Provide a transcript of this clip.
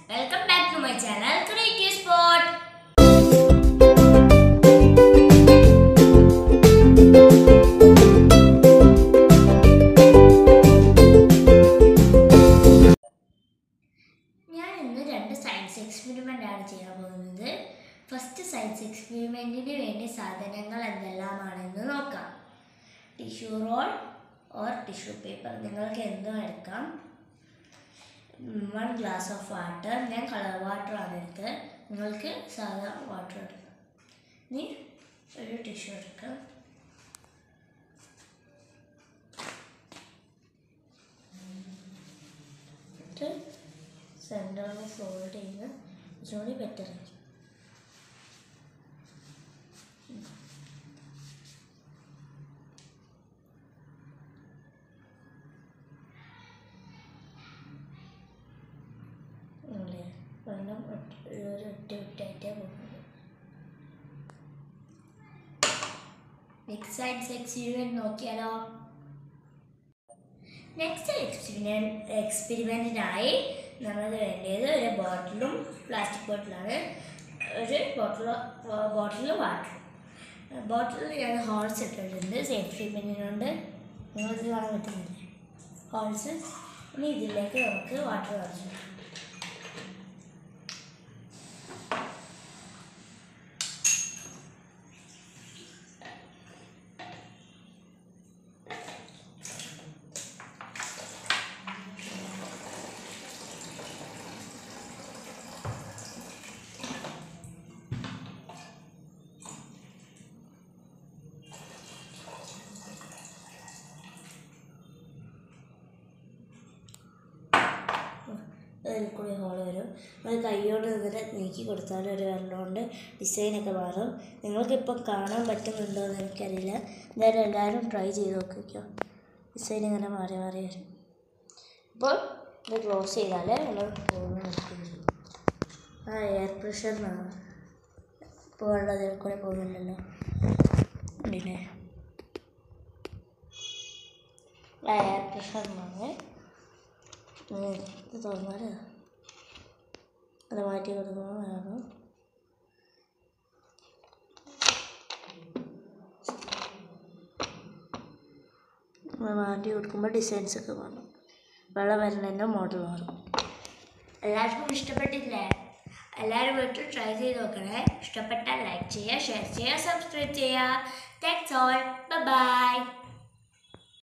welcome back to my channel creative spot ഞാൻ ഇന്ന് രണ്ട് സയൻസ് എക്സ്പെരിമെൻ്റ് ആണ് ചെയ്യാൻ പോകുന്നത് ഫസ്റ്റ് സയൻസ് എക്സ്പെരിമെൻറ്റിന് വേണ്ടി സാധനങ്ങൾ എന്തെല്ലാമാണെന്ന് നോക്കാം tissue roll or tissue paper നിങ്ങൾക്ക് എന്തും എടുക്കാം വൺ ഗ്ലാസ് ഓഫ് വാട്ടർ ഞാൻ കളർ വാട്ടർ ആണ് എടുത്തത് നിങ്ങൾക്ക് സാധാ വാട്ടർ എടുക്കാം ഇനി ഒരു ടിഷ്യൂ എടുക്കാം എന്നിട്ട് സെൻറ്ററിൽ ഫോൾഡ് ചെയ്ത് കുറച്ചുകൂടി ബെറ്റർ ആയിരിക്കും അല്ലേ വെള്ളം ഒറ്റ ഒരു ഒറ്റ ഒറ്റയായിട്ടേ പോകുന്നത് നെക്സ്റ്റ് സയൻസ് എക്സ്പെരിമെൻറ്റ് നോക്കിയാലോ നെക്സ്റ്റ് എക്സ്പെരിമെൻറ്റ് എക്സ്പെരിമെൻറ്റിനായി നമ്മൾ വേണ്ടത് ഒരു ബോട്ടിലും പ്ലാസ്റ്റിക് ബോട്ടിലാണ് ഒരു ബോട്ടിൽ ബോട്ടിൽ വാട്ടർ ബോട്ടിൽ ഞാൻ ഹോൾസ് ഇട്ടിട്ടുണ്ട് സേഫ്റ്റി പിന്നിനുണ്ട് നിങ്ങൾക്ക് കാണാൻ പറ്റുന്നില്ലേ ഹോൾസ് ഇനി ഇതിലേക്ക് നമുക്ക് വാട്ടർ നിറച്ചു അതിൽ കൂടി ഹോൾ വരും അത് കൈയോട് നിന്നിട്ട് നീക്കി കൊടുത്താൽ ഒരു വെള്ളമുണ്ട് ഡിസൈനൊക്കെ മാറും നിങ്ങൾക്കിപ്പം കാണാൻ പറ്റുന്നുണ്ടോ എന്ന് എനിക്കറിയില്ല എന്തായാലും എല്ലാവരും ട്രൈ ചെയ്ത് നോക്കിക്കോ ഡിസൈൻ ഇങ്ങനെ മാറി മാറി വരും അപ്പോൾ ഇത് ക്ലോസ് ചെയ്താൽ വെള്ളം പോകുന്ന നിൽക്കുന്നത് ആ എയർ പ്രഷറിനാണ് ഇപ്പോൾ വെള്ളം അതിൽ കൂടെ പോകുന്നില്ലല്ലോ ഉണ്ടല്ലേ ആ എയർ പ്രഷറിനാണ് ഉം, ഇത് തുറന്നാൽ അത് മാറ്റി കൊടുക്കുമ്പോൾ വേണം നമ്മൾ മാറ്റി കൊടുക്കുമ്പോൾ ഡിസൈൻസ് ഒക്കെ വേണം വെള്ളം വരുന്നതിൻ്റെ മോഡൽ മാറും എല്ലാവർക്കും ഇഷ്ടപ്പെട്ടില്ലേ എല്ലാവരും വീട്ടിൽ ട്രൈ ചെയ്ത് നോക്കണേ ഇഷ്ടപ്പെട്ടാൽ ലൈക്ക് ചെയ്യുക ഷെയർ ചെയ്യുക സബ്സ്ക്രൈബ് ചെയ്യുക താങ്ക്സ് ഓൾ ബൈ